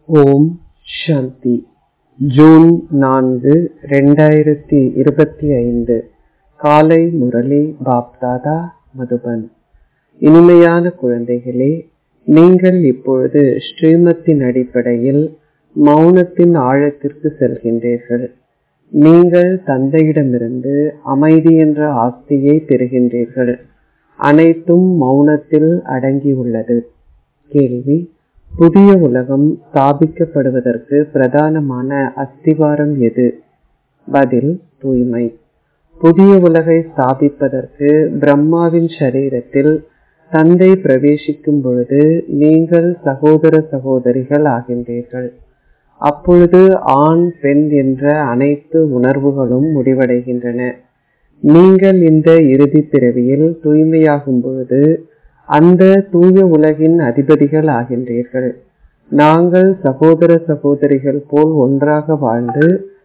ஓம் சாந்தி June நான்கு ரெண்டாயிரத்தி இருபத்தி ஐந்து காலை முரளி பாப்தாதா மதுபன் இனிமையான குழந்தைகளே நீங்கள் இப்பொழுது ஸ்ரீமத்தின் அடிப்படையில் மௌனத்தின் ஆழத்திற்கு செல்கின்றீர்கள் நீங்கள் தந்தையிடமிருந்து அமைதி என்ற ஆஸ்தியை பெறுகின்றீர்கள் அனைத்தும் மௌனத்தில் அடங்கியுள்ளது கேள்வி புதிய உலகம் ஸ்தாபிக்கப்படுவதற்கு பிரதானமான அஸ்திவாரம் எது பதில் தூய்மை புதிய உலகை ஸ்தாபிப்பதற்கு பிரம்மாவின் சரீரத்தில் தந்தை பிரவேசிக்கும் பொழுது நீங்கள் சகோதர சகோதரிகள் ஆகின்றீர்கள் அப்பொழுது ஆண் பெண் என்ற அனைத்து உணர்வுகளும் முடிவடைகின்றன நீங்கள் இந்த இறுதி பிறவியில் தூய்மையாகும் பொழுது அந்த தூய உலகின் அதிபதிகள் ஆகின்றீர்கள் நாங்கள் சகோதர சகோதரிகள் போல் ஒன்றாக வாழ்ந்து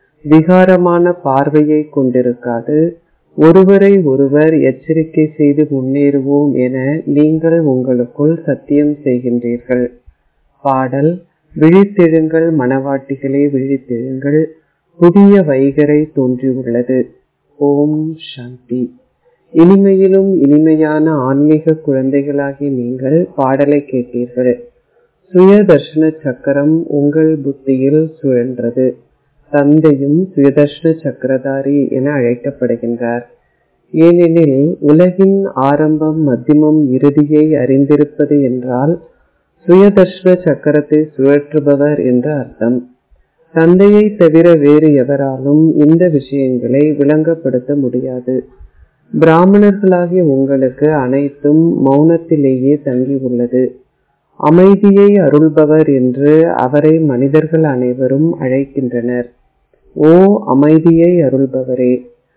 விகாரமான பார்வையை கொண்டிருக்காது ஒருவரை ஒருவர் எச்சரிக்கை செய்து முன்னேறுவோம் என நீங்கள் உங்களுக்குள் சத்தியம் செய்கின்றீர்கள் பாடல் விழித்தெழுங்கள் மணவாட்டிகளே விழித்தெழுங்கள் புதிய வைகரை தோன்றியுள்ளது ஓம் சாந்தி இனிமையிலும் இனிமையான ஆன்மீக குழந்தைகளாகி நீங்கள் பாடலை கேட்டீர்கள் சுய தர்ஷன சக்கரம் உங்கள் புத்தியில் சுழன்றது தந்தையும் சுயதர்ஷன சக்கரதாரி என அழைக்கப்படுகின்றார் ஏனெனில் உலகின் ஆரம்பம் மத்தியமம் இறுதியை அறிந்திருப்பது என்றால் சுயதர்ஷன சக்கரத்தை சுழற்றுபவர் என்ற அர்த்தம் தந்தையை தவிர வேறு எவராலும் இந்த விஷயங்களை விளங்கப்படுத்த முடியாது பிராமணர்களாகிய உங்களுக்கு அனைத்தும் மௌனத்திலேயே தங்கியுள்ளது அமைதியை அருள்பவர் என்று அவரை மனிதர்கள் அனைவரும் அழைக்கின்றனர் ஓ அமைதியை அருள்பவரே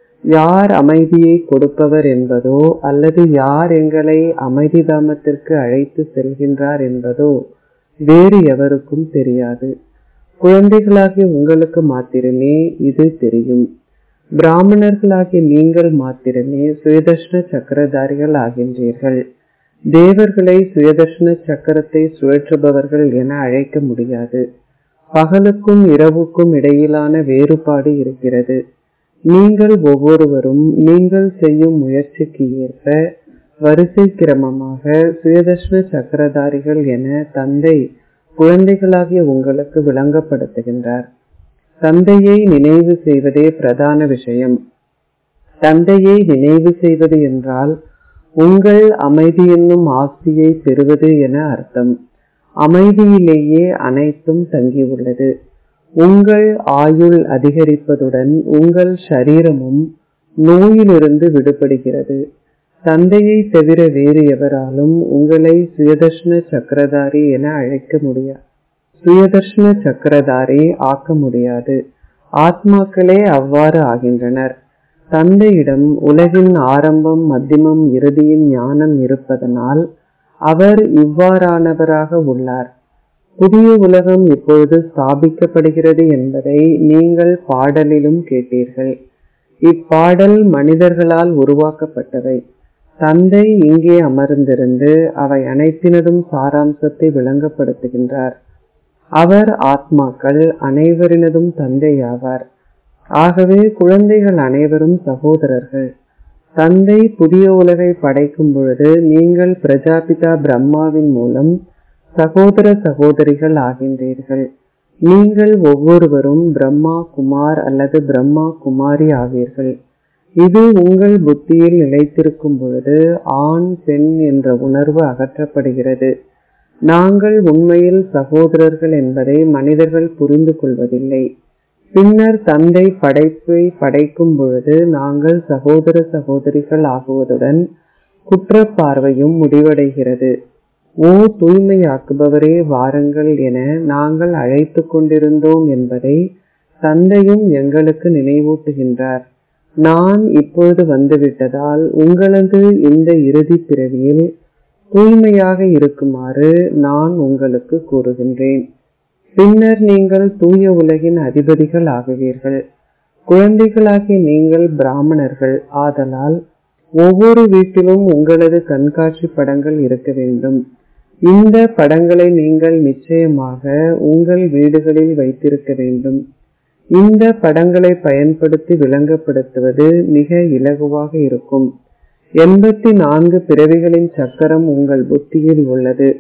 யார் அமைதியை கொடுப்பவர் என்பதோ அல்லது யார் எங்களை அமைதி தாமத்திற்கு அழைத்து செல்கின்றார் என்பதோ வேறு எவருக்கும் தெரியாது குழந்தைகளாகிய உங்களுக்கு மாத்திரமே இது தெரியும் பிராமணர்களாகிய நீங்கள் மாத்திரமே சுயதர்ஷன சக்கரதாரிகள் ஆகின்றீர்கள் தேவர்களை சுயதர்ஷன சக்கரத்தை சுழற்றுபவர்கள் என அழைக்க முடியாது பகலுக்கும் இரவுக்கும் இடையிலான வேறுபாடு இருக்கிறது நீங்கள் ஒவ்வொருவரும் நீங்கள் செய்யும் முயற்சிக்கு ஏற்ப வரிசை கிரமமாக சுயதர்ஷன சக்கரதாரிகள் என தந்தை குழந்தைகளாகிய உங்களுக்கு விளங்கப்படுத்துகின்றார் தந்தையை நினைவு செய்வதே பிரதான விஷயம் தந்தையை நினைவு செய்வது என்றால் உங்கள் அமைதி என்னும் ஆஸ்தியை பெறுவது என அர்த்தம் அமைதியிலேயே அனைத்தும் தங்கியுள்ளது உங்கள் ஆயுள் அதிகரிப்பதுடன் உங்கள் சரீரமும் நோயிலிருந்து விடுபடுகிறது தந்தையை தவிர வேறு எவராலும் உங்களை சுயதர்ஷன சக்கரதாரி என அழைக்க முடியாது சுயதர்ஷன சக்கரதாரி ஆக்க முடியாது ஆத்மாக்களே அவ்வாறு ஆகின்றனர் தந்தையிடம் உலகின் ஆரம்பம் மத்தியமம் இறுதியின் ஞானம் இருப்பதனால் அவர் இவ்வாறானவராக உள்ளார் புதிய உலகம் இப்பொழுது ஸ்தாபிக்கப்படுகிறது என்பதை நீங்கள் பாடலிலும் கேட்டீர்கள் இப்பாடல் மனிதர்களால் உருவாக்கப்பட்டவை தந்தை இங்கே அமர்ந்திருந்து அவை அனைத்தினதும் சாராம்சத்தை விளங்கப்படுத்துகின்றார் அவர் ஆத்மாக்கள் அனைவரினதும் தந்தை ஆவார் ஆகவே குழந்தைகள் அனைவரும் சகோதரர்கள் தந்தை புதிய உலகை படைக்கும் பொழுது நீங்கள் பிரஜாபிதா பிரம்மாவின் மூலம் சகோதர சகோதரிகள் ஆகின்றீர்கள் நீங்கள் ஒவ்வொருவரும் பிரம்மா குமார் அல்லது பிரம்மா குமாரி ஆவீர்கள் இது உங்கள் புத்தியில் நிலைத்திருக்கும் பொழுது ஆண் பெண் என்ற உணர்வு அகற்றப்படுகிறது நாங்கள் உண்மையில் சகோதரர்கள் என்பதை மனிதர்கள் புரிந்து கொள்வதில்லை பின்னர் தந்தை படைப்பை படைக்கும் பொழுது நாங்கள் சகோதர சகோதரிகள் ஆகுவதுடன் குற்றப்பார்வையும் முடிவடைகிறது ஓ தூய்மையாக்குபவரே வாருங்கள் என நாங்கள் அழைத்து கொண்டிருந்தோம் என்பதை தந்தையும் எங்களுக்கு நினைவூட்டுகின்றார் நான் இப்பொழுது வந்துவிட்டதால் உங்களது இந்த இறுதி பிறவியில் தூய்மையாக இருக்குமாறு நான் உங்களுக்கு கூறுகின்றேன் பின்னர் நீங்கள் தூய உலகின் அதிபதிகள் ஆகுவீர்கள் குழந்தைகளாகிய நீங்கள் பிராமணர்கள் ஆதலால் ஒவ்வொரு வீட்டிலும் உங்களது கண்காட்சி படங்கள் இருக்க வேண்டும் இந்த படங்களை நீங்கள் நிச்சயமாக உங்கள் வீடுகளில் வைத்திருக்க வேண்டும் இந்த படங்களை பயன்படுத்தி விளங்கப்படுத்துவது மிக இலகுவாக இருக்கும் எண்பத்தி நான்கு பிறவிகளின் சக்கரம் உங்கள் புத்தியில் உள்ளது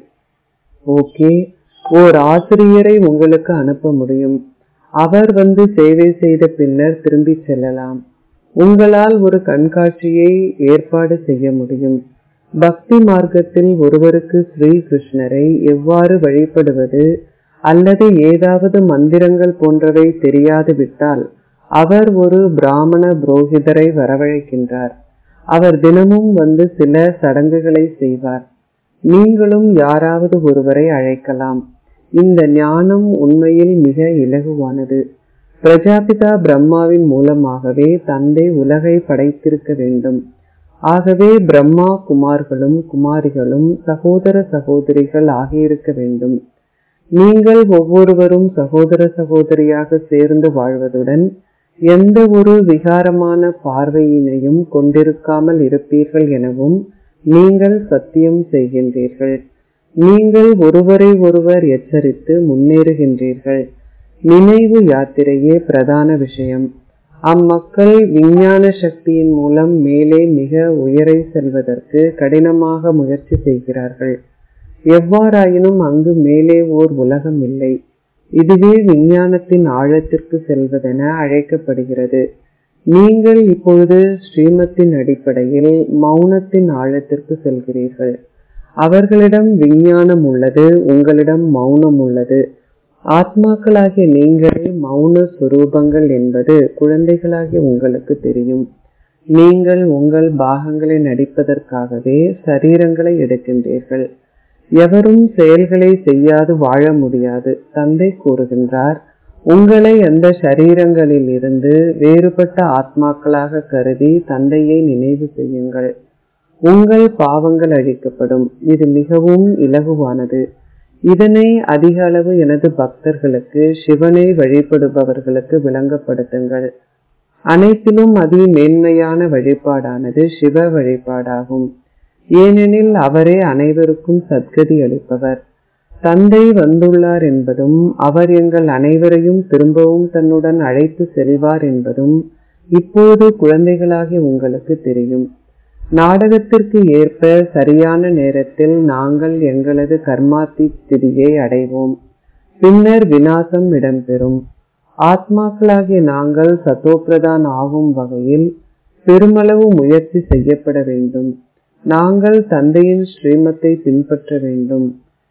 ஓகே ஓர் ஆசிரியரை உங்களுக்கு அனுப்ப முடியும் அவர் வந்து சேவை செய்த பின்னர் திரும்பி செல்லலாம் உங்களால் ஒரு கண்காட்சியை ஏற்பாடு செய்ய முடியும் பக்தி மார்க்கத்தில் ஒருவருக்கு ஸ்ரீ கிருஷ்ணரை எவ்வாறு வழிபடுவது அல்லது ஏதாவது மந்திரங்கள் போன்றவை தெரியாது விட்டால் அவர் ஒரு பிராமண புரோகிதரை வரவழைக்கின்றார் அவர் தினமும் வந்து சில சடங்குகளை செய்வார் நீங்களும் யாராவது ஒருவரை அழைக்கலாம் இந்த ஞானம் உண்மையில் மிக இலகுவானது பிரஜாபிதா பிரம்மாவின் மூலமாகவே தந்தை உலகை படைத்திருக்க வேண்டும் ஆகவே பிரம்மா குமார்களும் குமாரிகளும் சகோதர சகோதரிகள் ஆகியிருக்க வேண்டும் நீங்கள் ஒவ்வொருவரும் சகோதர சகோதரியாக சேர்ந்து வாழ்வதுடன் எந்த ஒரு விகாரமான பார்வையினையும் கொண்டிருக்காமல் இருப்பீர்கள் எனவும் நீங்கள் சத்தியம் செய்கின்றீர்கள் நீங்கள் ஒருவரை ஒருவர் எச்சரித்து முன்னேறுகின்றீர்கள் நினைவு யாத்திரையே பிரதான விஷயம் அம்மக்கள் விஞ்ஞான சக்தியின் மூலம் மேலே மிக உயரை செல்வதற்கு கடினமாக முயற்சி செய்கிறார்கள் எவ்வாறாயினும் அங்கு மேலே ஓர் உலகம் இல்லை இதுவே விஞ்ஞானத்தின் ஆழத்திற்கு செல்வதென அழைக்கப்படுகிறது நீங்கள் இப்பொழுது ஸ்ரீமத்தின் அடிப்படையில் மௌனத்தின் ஆழத்திற்கு செல்கிறீர்கள் அவர்களிடம் விஞ்ஞானம் உள்ளது உங்களிடம் மௌனம் உள்ளது ஆத்மாக்களாகிய நீங்களே மௌன சுரூபங்கள் என்பது குழந்தைகளாகிய உங்களுக்கு தெரியும் நீங்கள் உங்கள் பாகங்களை நடிப்பதற்காகவே சரீரங்களை எடுக்கின்றீர்கள் எவரும் செயல்களை செய்யாது வாழ முடியாது தந்தை கூறுகின்றார் உங்களை அந்த சரீரங்களில் இருந்து வேறுபட்ட ஆத்மாக்களாக கருதி தந்தையை நினைவு செய்யுங்கள் உங்கள் பாவங்கள் அழிக்கப்படும் இது மிகவும் இலகுவானது இதனை அதிக அளவு எனது பக்தர்களுக்கு சிவனை வழிபடுபவர்களுக்கு விளங்கப்படுத்துங்கள் அனைத்திலும் அதி மேன்மையான வழிபாடானது சிவ வழிபாடாகும் ஏனெனில் அவரே அனைவருக்கும் சத்கதி அளிப்பவர் தந்தை வந்துள்ளார் என்பதும் அவர் எங்கள் அனைவரையும் திரும்பவும் தன்னுடன் அழைத்து செல்வார் என்பதும் இப்போது குழந்தைகளாகி உங்களுக்கு தெரியும் நாடகத்திற்கு ஏற்ப சரியான நேரத்தில் நாங்கள் எங்களது கர்மாத்தி ஸ்திதியை அடைவோம் பின்னர் வினாசம் இடம்பெறும் ஆத்மாக்களாகிய நாங்கள் சத்தோப்பிரதான் ஆகும் வகையில் பெருமளவு முயற்சி செய்யப்பட வேண்டும் நாங்கள் தந்தையின் ஸ்ரீமத்தை பின்பற்ற வேண்டும்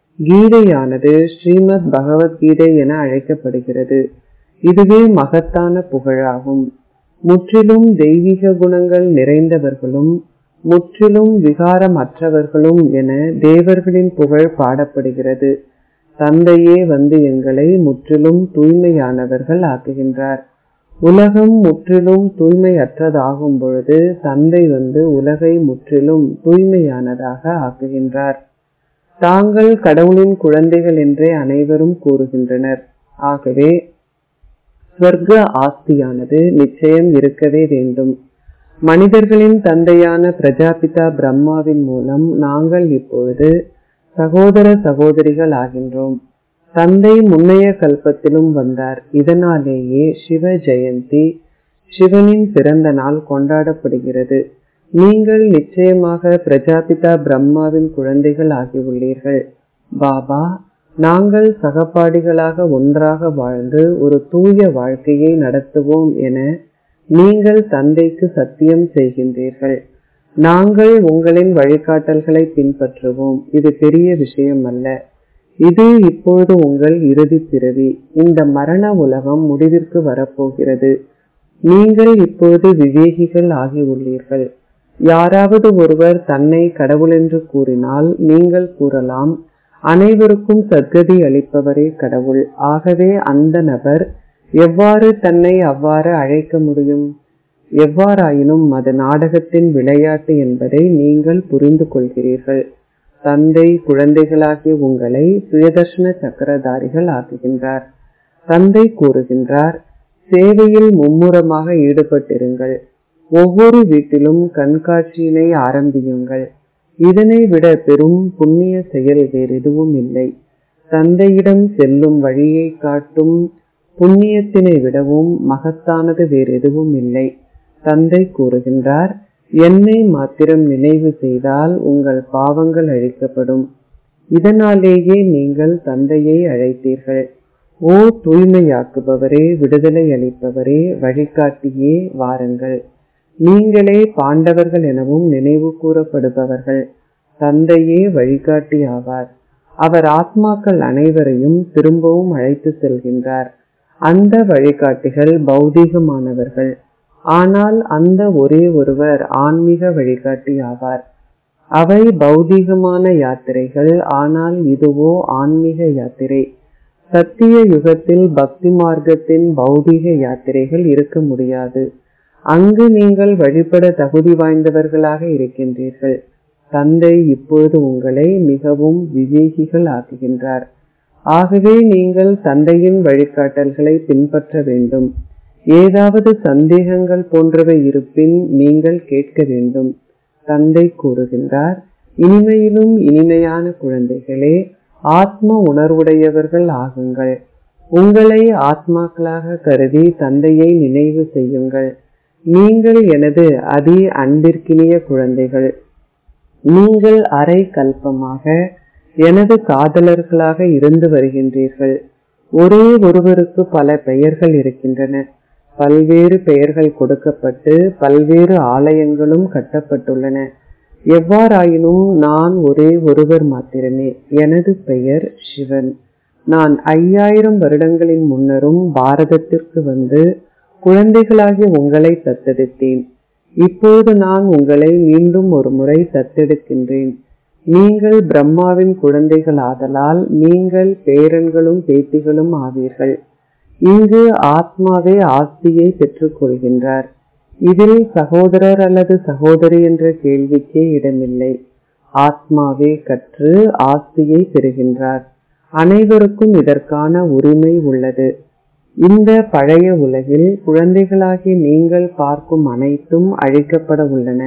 கீதையானது ஸ்ரீமத் பகவத்கீதை என அழைக்கப்படுகிறது இதுவே மகத்தான புகழாகும் முற்றிலும் தெய்வீக குணங்கள் நிறைந்தவர்களும் முற்றிலும் விகாரமற்றவர்களும் என தேவர்களின் புகழ் பாடப்படுகிறது தந்தையே வந்து எங்களை முற்றிலும் தூய்மையானவர்கள் ஆக்குகின்றார் உலகம் முற்றிலும் தூய்மையற்றதாகும் பொழுது தந்தை வந்து உலகை முற்றிலும் தூய்மையானதாக ஆக்குகின்றார் தாங்கள் கடவுளின் குழந்தைகள் என்றே அனைவரும் கூறுகின்றனர் ஆகவே ஸ்வர்க்க ஆஸ்தியானது நிச்சயம் இருக்கவே வேண்டும் மனிதர்களின் தந்தையான பிரஜாபிதா பிரம்மாவின் மூலம் நாங்கள் இப்பொழுது சகோதர சகோதரிகள் ஆகின்றோம் தந்தை முன்னைய கல்பத்திலும் வந்தார் இதனாலேயே சிவ ஜெயந்தி சிவனின் பிறந்த நாள் கொண்டாடப்படுகிறது நீங்கள் நிச்சயமாக பிரஜாபிதா பிரம்மாவின் குழந்தைகள் ஆகியுள்ளீர்கள் பாபா நாங்கள் சகபாடிகளாக ஒன்றாக வாழ்ந்து ஒரு தூய வாழ்க்கையை நடத்துவோம் என நீங்கள் தந்தைக்கு சத்தியம் செய்கின்றீர்கள் நாங்கள் உங்களின் வழிகாட்டல்களை பின்பற்றுவோம் இது பெரிய விஷயம் அல்ல இது இப்பொழுது உங்கள் இறுதி பிறவி இந்த மரண உலகம் முடிவிற்கு வரப்போகிறது நீங்கள் இப்பொழுது விவேகிகள் ஆகியுள்ளீர்கள் யாராவது ஒருவர் தன்னை கடவுள் என்று கூறினால் நீங்கள் கூறலாம் அனைவருக்கும் சத்கதி அளிப்பவரே கடவுள் ஆகவே அந்த நபர் எவ்வாறு தன்னை அவ்வாறு அழைக்க முடியும் எவ்வாறாயினும் அது நாடகத்தின் விளையாட்டு என்பதை நீங்கள் புரிந்து கொள்கிறீர்கள் தந்தை குழந்தைகளாகிய உங்களை சுயதர்ஷன சக்கரதாரிகள் ஆக்குகின்றார் தந்தை கூறுகின்றார் சேவையில் மும்முரமாக ஈடுபட்டிருங்கள் ஒவ்வொரு வீட்டிலும் கண்காட்சியினை ஆரம்பியுங்கள் இதனை விட பெரும் புண்ணிய செயல் வேறெதுவும் இல்லை தந்தையிடம் செல்லும் வழியை காட்டும் புண்ணியத்தினை விடவும் மகத்தானது வேறெதுவும் இல்லை தந்தை கூறுகின்றார் என்னை மாத்திரம் நினைவு செய்தால் உங்கள் பாவங்கள் அழிக்கப்படும் இதனாலேயே நீங்கள் தந்தையை அழைத்தீர்கள் ஓ தூய்மையாக்குபவரே விடுதலை அளிப்பவரே வழிகாட்டியே வாருங்கள் நீங்களே பாண்டவர்கள் எனவும் நினைவு கூறப்படுபவர்கள் தந்தையே வழிகாட்டி ஆவார் அவர் ஆத்மாக்கள் அனைவரையும் திரும்பவும் அழைத்து செல்கின்றார் அந்த வழிகாட்டிகள் பௌதீகமானவர்கள் ஆனால் அந்த ஒரே ஒருவர் ஆன்மீக வழிகாட்டி ஆவார் அவை பௌதீகமான யாத்திரைகள் ஆனால் இதுவோ ஆன்மீக யாத்திரை சத்திய யுகத்தில் பக்தி மார்க்கத்தின் பௌதீக யாத்திரைகள் இருக்க முடியாது அங்கு நீங்கள் வழிபட தகுதி வாய்ந்தவர்களாக இருக்கின்றீர்கள் தந்தை இப்பொழுது உங்களை மிகவும் விவேகிகள் ஆக்குகின்றார் ஆகவே நீங்கள் தந்தையின் வழிகாட்டல்களை பின்பற்ற வேண்டும் ஏதாவது சந்தேகங்கள் போன்றவை இருப்பின் நீங்கள் கேட்க வேண்டும் தந்தை கூறுகின்றார் இனிமையிலும் இனிமையான குழந்தைகளே ஆத்ம உணர்வுடையவர்கள் ஆகுங்கள் உங்களை ஆத்மாக்களாக கருதி தந்தையை நினைவு செய்யுங்கள் நீங்கள் எனது அதி அன்பிற்கினிய குழந்தைகள் நீங்கள் அரை கல்பமாக எனது காதலர்களாக இருந்து வருகின்றீர்கள் ஒரே ஒருவருக்கு பல பெயர்கள் இருக்கின்றன பல்வேறு பெயர்கள் கொடுக்கப்பட்டு பல்வேறு ஆலயங்களும் கட்டப்பட்டுள்ளன எவ்வாறாயினும் நான் ஒரே ஒருவர் மாத்திரமே எனது பெயர் சிவன் நான் ஐயாயிரம் வருடங்களின் முன்னரும் பாரதத்திற்கு வந்து குழந்தைகளாகிய உங்களை தத்தெடுத்தேன் இப்போது நான் உங்களை மீண்டும் ஒரு முறை தத்தெடுக்கின்றேன் நீங்கள் பிரம்மாவின் குழந்தைகள் ஆதலால் நீங்கள் பேரன்களும் பேத்திகளும் ஆவீர்கள் இங்கு ஆத்மாவே ஆஸ்தியை பெற்றுக் கொள்கின்றார் இதில் சகோதரர் அல்லது சகோதரி என்ற கேள்விக்கே இடமில்லை ஆத்மாவே கற்று ஆஸ்தியை பெறுகின்றார் அனைவருக்கும் இதற்கான உரிமை உள்ளது இந்த பழைய உலகில் குழந்தைகளாகி நீங்கள் பார்க்கும் அனைத்தும் அழிக்கப்பட உள்ளன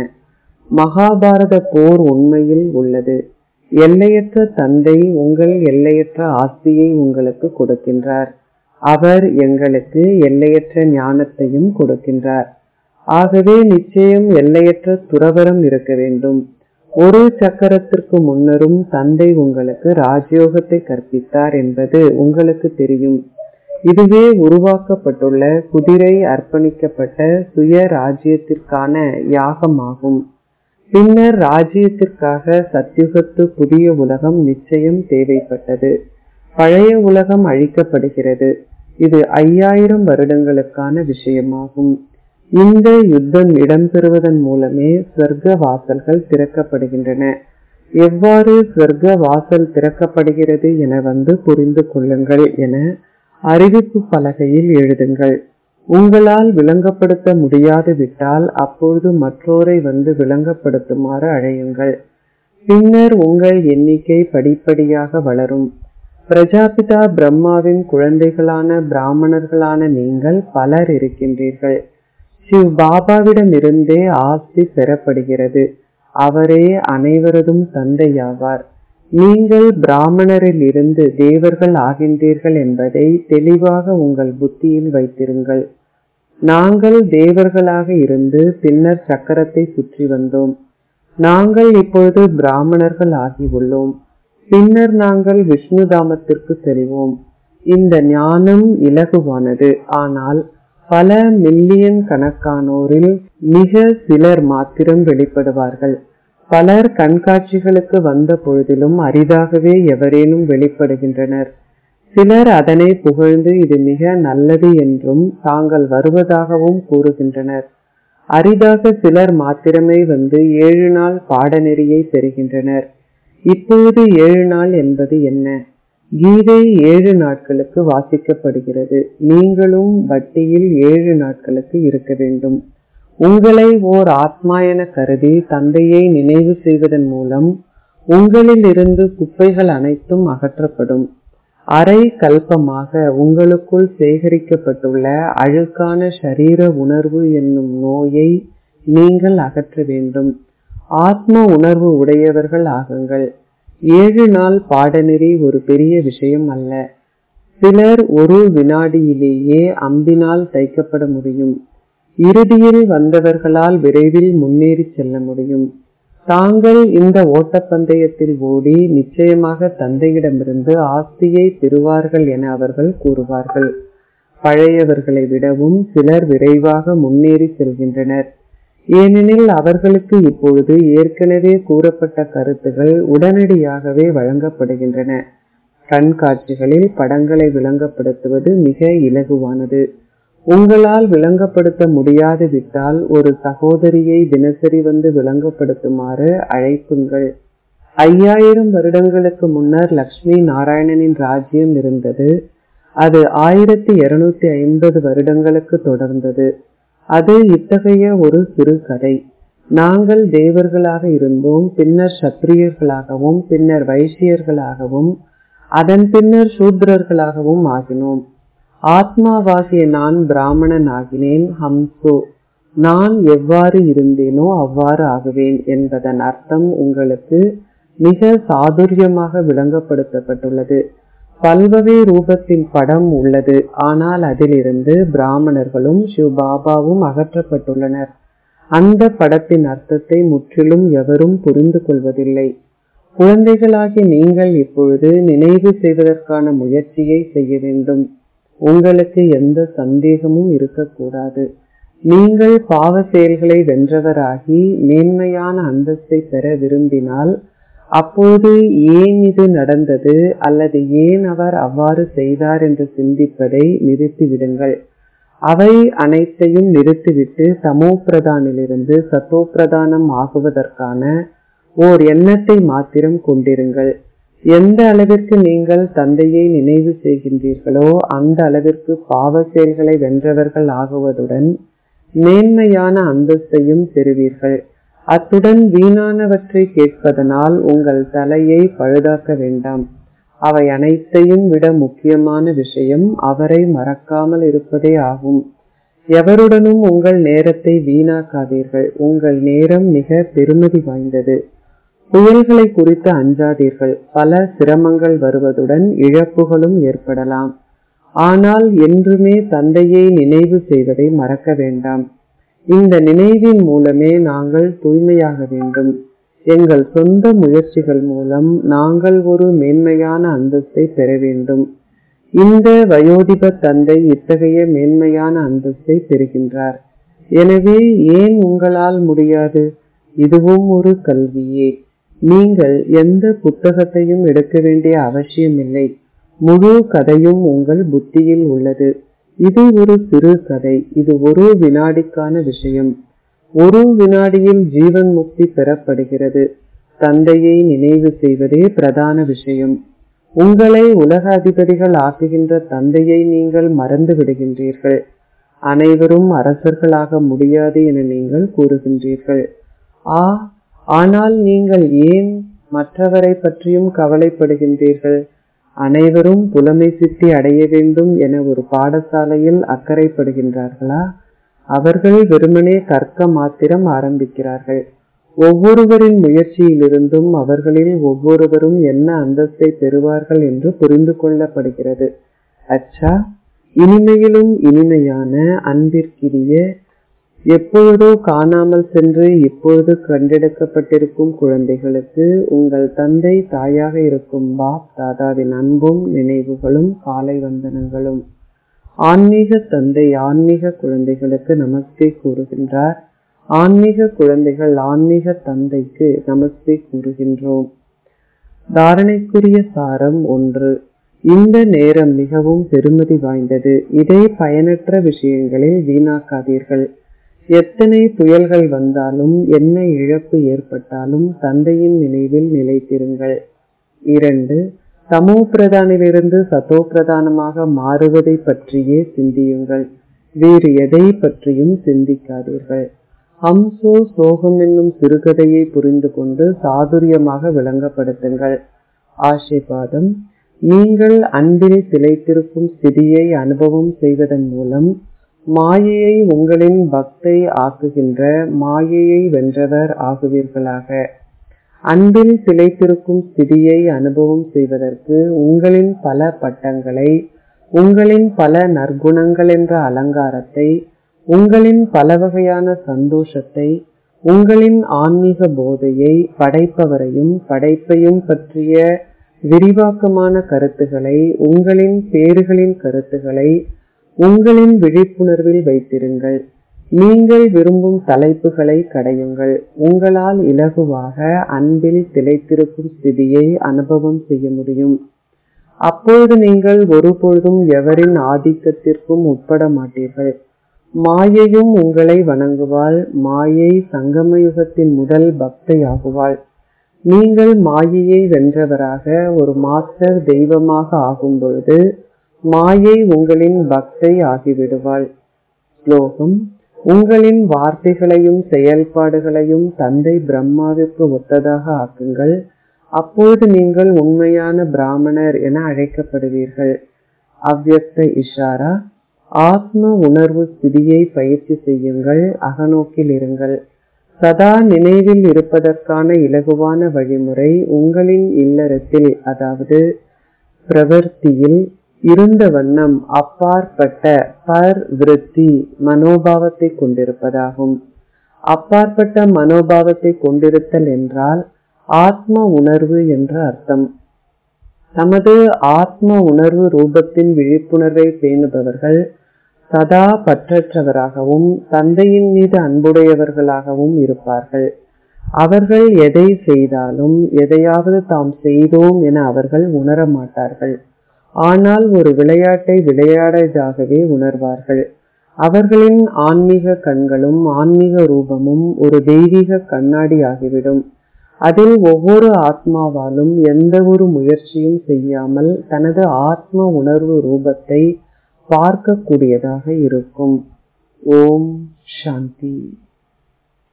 மகாபாரத போர் உண்மையில் உள்ளது எல்லையற்ற தந்தை உங்கள் எல்லையற்ற ஆஸ்தியை உங்களுக்கு கொடுக்கின்றார் அவர் எங்களுக்கு எல்லையற்ற ஞானத்தையும் கொடுக்கின்றார் ஆகவே நிச்சயம் எல்லையற்ற துறவரம் இருக்க வேண்டும் ஒரு சக்கரத்திற்கு முன்னரும் தந்தை உங்களுக்கு ராஜயோகத்தை கற்பித்தார் என்பது உங்களுக்கு தெரியும் இதுவே உருவாக்கப்பட்டுள்ள குதிரை அர்ப்பணிக்கப்பட்ட சுய ராஜ்யத்திற்கான யாகமாகும் பின்னர் ராஜ்யத்திற்காக சத்யுகத்து புதிய உலகம் நிச்சயம் தேவைப்பட்டது பழைய உலகம் அழிக்கப்படுகிறது இது ஐயாயிரம் வருடங்களுக்கான விஷயமாகும் இந்த யுத்தம் இடம்பெறுவதன் மூலமே ஸ்வர்க்க வாசல்கள் திறக்கப்படுகின்றன எவ்வாறு ஸ்வர்க்க வாசல் திறக்கப்படுகிறது என வந்து புரிந்து கொள்ளுங்கள் என அறிவிப்பு பலகையில் எழுதுங்கள் உங்களால் விளங்கப்படுத்த முடியாது விட்டால் அப்பொழுது மற்றோரை வந்து விளங்கப்படுத்துமாறு அழையுங்கள் பின்னர் உங்கள் எண்ணிக்கை படிப்படியாக வளரும் பிரஜாபிதா பிரம்மாவின் குழந்தைகளான பிராமணர்களான நீங்கள் பலர் இருக்கின்றீர்கள் சிவ் பாபாவிடமிருந்தே ஆஸ்தி பெறப்படுகிறது அவரே அனைவரதும் தந்தையாவார் நீங்கள் பிராமணரில் இருந்து தேவர்கள் ஆகின்றீர்கள் என்பதை தெளிவாக உங்கள் புத்தியில் வைத்திருங்கள் நாங்கள் தேவர்களாக இருந்து பின்னர் சக்கரத்தை சுற்றி வந்தோம் நாங்கள் இப்பொழுது பிராமணர்கள் ஆகி உள்ளோம் பின்னர் நாங்கள் விஷ்ணு தாமத்திற்கு செல்வோம் இந்த ஞானம் இலகுவானது ஆனால் பல மில்லியன் கணக்கானோரில் மிக சிலர் மாத்திரம் வெளிப்படுவார்கள் பலர் கண்காட்சிகளுக்கு வந்த பொழுதிலும் அரிதாகவே எவரேனும் வெளிப்படுகின்றனர் சிலர் அதனை புகழ்ந்து இது மிக நல்லது என்றும் தாங்கள் வருவதாகவும் கூறுகின்றனர் அரிதாக சிலர் மாத்திரமே வந்து ஏழு நாள் பாடநெறியை பெறுகின்றனர் இப்பொழுது ஏழு நாள் என்பது என்ன கீதை ஏழு நாட்களுக்கு வாசிக்கப்படுகிறது நீங்களும் வட்டியில் ஏழு நாட்களுக்கு இருக்க வேண்டும் உங்களை ஓர் ஆத்மா என கருதி தந்தையை நினைவு செய்வதன் மூலம் உங்களில் இருந்து குப்பைகள் அனைத்தும் அகற்றப்படும் அரை கல்பமாக உங்களுக்குள் சேகரிக்கப்பட்டுள்ள அழுக்கான சரீர உணர்வு என்னும் நோயை நீங்கள் அகற்ற வேண்டும் ஆத்ம உணர்வு உடையவர்கள் ஆகுங்கள் ஏழு நாள் பாடநெறி ஒரு பெரிய விஷயம் அல்ல சிலர் ஒரு வினாடியிலேயே அம்பினால் தைக்கப்பட முடியும் இறுதியில் வந்தவர்களால் விரைவில் முன்னேறி செல்ல முடியும் தாங்கள் இந்த ஓட்டப்பந்தயத்தில் ஓடி நிச்சயமாக தந்தையிடமிருந்து ஆஸ்தியை பெறுவார்கள் என அவர்கள் கூறுவார்கள் பழையவர்களை விடவும் சிலர் விரைவாக முன்னேறி செல்கின்றனர் ஏனெனில் அவர்களுக்கு இப்பொழுது ஏற்கனவே கூறப்பட்ட கருத்துகள் உடனடியாகவே வழங்கப்படுகின்றன கண்காட்சிகளில் படங்களை விளங்கப்படுத்துவது மிக இலகுவானது உங்களால் விளங்கப்படுத்த முடியாது விட்டால் ஒரு சகோதரியை தினசரி வந்து விளங்கப்படுத்துமாறு அழைப்புங்கள் ஐயாயிரம் வருடங்களுக்கு முன்னர் லக்ஷ்மி நாராயணனின் ராஜ்யம் இருந்தது அது ஆயிரத்தி இருநூத்தி ஐம்பது வருடங்களுக்கு தொடர்ந்தது அது இத்தகைய ஒரு சிறு கதை நாங்கள் தேவர்களாக இருந்தோம் பின்னர் சத்திரியர்களாகவும் பின்னர் வைசியர்களாகவும் அதன் பின்னர் சூத்ரர்களாகவும் ஆகினோம் ஆத்மாவாகிய நான் பிராமணன் ஆகினேன் ஹம்சோ நான் எவ்வாறு இருந்தேனோ அவ்வாறு ஆகுவேன் என்பதன் அர்த்தம் உங்களுக்கு மிக சாதுரியமாக விளங்கப்படுத்தப்பட்டுள்ளது பல்வகை ரூபத்தின் படம் உள்ளது ஆனால் அதிலிருந்து பிராமணர்களும் சிவபாபாவும் அகற்றப்பட்டுள்ளனர் அந்த படத்தின் அர்த்தத்தை முற்றிலும் எவரும் புரிந்து கொள்வதில்லை குழந்தைகளாகி நீங்கள் இப்பொழுது நினைவு செய்வதற்கான முயற்சியை செய்ய வேண்டும் உங்களுக்கு எந்த சந்தேகமும் இருக்கக்கூடாது நீங்கள் பாவ செயல்களை வென்றவராகி மேன்மையான அந்தஸ்தை பெற விரும்பினால் அப்போது ஏன் இது நடந்தது அல்லது ஏன் அவர் அவ்வாறு செய்தார் என்று சிந்திப்பதை நிறுத்திவிடுங்கள் அவை அனைத்தையும் நிறுத்திவிட்டு தமோ பிரதானிலிருந்து சத்தோ பிரதானம் ஆகுவதற்கான ஓர் எண்ணத்தை மாத்திரம் கொண்டிருங்கள் எந்த அளவிற்கு நீங்கள் தந்தையை நினைவு செய்கின்றீர்களோ அந்த அளவிற்கு பாவ செயல்களை வென்றவர்கள் ஆகுவதுடன் மேன்மையான அந்தஸ்தையும் பெறுவீர்கள் அத்துடன் வீணானவற்றை கேட்பதனால் உங்கள் தலையை பழுதாக்க வேண்டாம் அவை அனைத்தையும் விட முக்கியமான விஷயம் அவரை மறக்காமல் இருப்பதே ஆகும் எவருடனும் உங்கள் நேரத்தை வீணாக்காதீர்கள் உங்கள் நேரம் மிக பெருமதி வாய்ந்தது புயல்களை குறித்து அஞ்சாதீர்கள் பல சிரமங்கள் வருவதுடன் இழப்புகளும் ஏற்படலாம் ஆனால் என்றுமே தந்தையை நினைவு செய்வதை மறக்க வேண்டாம் இந்த நினைவின் மூலமே நாங்கள் தூய்மையாக வேண்டும் எங்கள் சொந்த முயற்சிகள் மூலம் நாங்கள் ஒரு மேன்மையான அந்தஸ்தை பெற வேண்டும் இந்த வயோதிப தந்தை இத்தகைய மேன்மையான அந்தஸ்தை பெறுகின்றார் எனவே ஏன் உங்களால் முடியாது இதுவும் ஒரு கல்வியே நீங்கள் எந்த புத்தகத்தையும் எடுக்க வேண்டிய அவசியமில்லை முழு கதையும் உங்கள் புத்தியில் உள்ளது இது ஒரு சிறு கதை இது ஒரு வினாடிக்கான விஷயம் ஒரு வினாடியில் ஜீவன் முக்தி பெறப்படுகிறது தந்தையை நினைவு செய்வதே பிரதான விஷயம் உங்களை உலக அதிபதிகள் ஆக்குகின்ற தந்தையை நீங்கள் மறந்து விடுகின்றீர்கள் அனைவரும் அரசர்களாக முடியாது என நீங்கள் கூறுகின்றீர்கள் ஆ ஆனால் நீங்கள் ஏன் மற்றவரை பற்றியும் கவலைப்படுகின்றீர்கள் அனைவரும் புலமை சித்தி அடைய வேண்டும் என ஒரு பாடசாலையில் அக்கறைப்படுகின்றார்களா அவர்கள் வெறுமனே கற்க மாத்திரம் ஆரம்பிக்கிறார்கள் ஒவ்வொருவரின் முயற்சியிலிருந்தும் அவர்களில் ஒவ்வொருவரும் என்ன அந்தஸ்தை பெறுவார்கள் என்று புரிந்து கொள்ளப்படுகிறது அச்சா இனிமையிலும் இனிமையான அன்பிற்கிரிய எப்பொழுதோ காணாமல் சென்று இப்பொழுது கண்டெடுக்கப்பட்டிருக்கும் குழந்தைகளுக்கு உங்கள் தந்தை தாயாக இருக்கும் பாப் தாதாவின் அன்பும் நினைவுகளும் காலை வந்தனங்களும் ஆன்மீக தந்தை ஆன்மீக குழந்தைகளுக்கு நமஸ்தே கூறுகின்றார் ஆன்மீக குழந்தைகள் ஆன்மீக தந்தைக்கு நமஸ்தே கூறுகின்றோம் தாரணைக்குரிய சாரம் ஒன்று இந்த நேரம் மிகவும் பெருமதி வாய்ந்தது இதை பயனற்ற விஷயங்களில் வீணாக்காதீர்கள் எத்தனை புயல்கள் வந்தாலும் என்ன இழப்பு ஏற்பட்டாலும் தந்தையின் நினைவில் நிலைத்திருங்கள் இரண்டு தமோ பிரதானிலிருந்து சதோ பிரதானமாக மாறுவதை பற்றியே சிந்தியுங்கள் வேறு எதை பற்றியும் சிந்திக்காதீர்கள் ஹம்சோ சோகம் என்னும் சிறுகதையை புரிந்து கொண்டு சாதுரியமாக விளங்கப்படுத்துங்கள் ஆசீர்வாதம் நீங்கள் அன்பில் திளைத்திருக்கும் ஸ்திதியை அனுபவம் செய்வதன் மூலம் மாயையை உங்களின் பக்தை ஆக்குகின்ற மாயையை வென்றவர் ஆகுவீர்களாக அன்பில் திளைத்திருக்கும் ஸ்திதியை அனுபவம் செய்வதற்கு உங்களின் பல பட்டங்களை உங்களின் பல நற்குணங்கள் என்ற அலங்காரத்தை உங்களின் பல வகையான சந்தோஷத்தை உங்களின் ஆன்மீக போதையை படைப்பவரையும் படைப்பையும் பற்றிய விரிவாக்கமான கருத்துக்களை உங்களின் பேறுகளின் கருத்துக்களை உங்களின் விழிப்புணர்வில் வைத்திருங்கள் நீங்கள் விரும்பும் தலைப்புகளை கடையுங்கள் உங்களால் இலகுவாக அன்பில் திளைத்திருக்கும் ஸ்திதியை அனுபவம் செய்ய முடியும் அப்பொழுது நீங்கள் ஒருபொழுதும் எவரின் ஆதிக்கத்திற்கும் உட்பட மாட்டீர்கள் மாயையும் உங்களை வணங்குவாள் மாயை சங்கமயுகத்தின் முதல் பக்தையாகுவாள் நீங்கள் மாயையை வென்றவராக ஒரு மாஸ்டர் தெய்வமாக ஆகும் பொழுது மாயை உங்களின் பக்தை ஆகிவிடுவாள் ஸ்லோகம் உங்களின் வார்த்தைகளையும் செயல்பாடுகளையும் தந்தை பிரம்மாவிற்கு ஒத்ததாக ஆக்குங்கள் அப்பொழுது நீங்கள் உண்மையான பிராமணர் என அழைக்கப்படுவீர்கள் அவ்வக்த இஷாரா ஆத்ம உணர்வு ஸ்திதியை பயிற்சி செய்யுங்கள் அகநோக்கில் இருங்கள் சதா நினைவில் இருப்பதற்கான இலகுவான வழிமுறை உங்களின் இல்லறத்தில் அதாவது பிரவர்த்தியில் இருந்த வண்ணம் அப்பாற்பட்ட பர் விருத்தி மனோபாவத்தை கொண்டிருப்பதாகும் அப்பாற்பட்ட மனோபாவத்தை கொண்டிருத்தல் என்றால் ஆத்ம உணர்வு என்ற அர்த்தம் தமது ஆத்ம உணர்வு ரூபத்தின் விழிப்புணர்வை பேணுபவர்கள் சதா பற்றற்றவராகவும் தந்தையின் மீது அன்புடையவர்களாகவும் இருப்பார்கள் அவர்கள் எதை செய்தாலும் எதையாவது தாம் செய்தோம் என அவர்கள் உணர மாட்டார்கள் ஆனால் ஒரு விளையாட்டை விளையாடதாகவே உணர்வார்கள் அவர்களின் ஆன்மீக கண்களும் ஆன்மீக ரூபமும் ஒரு தெய்வீக கண்ணாடி ஆகிவிடும் அதில் ஒவ்வொரு ஆத்மாவாலும் எந்த ஒரு முயற்சியும் செய்யாமல் தனது ஆத்ம உணர்வு ரூபத்தை பார்க்கக்கூடியதாக இருக்கும் ஓம் சாந்தி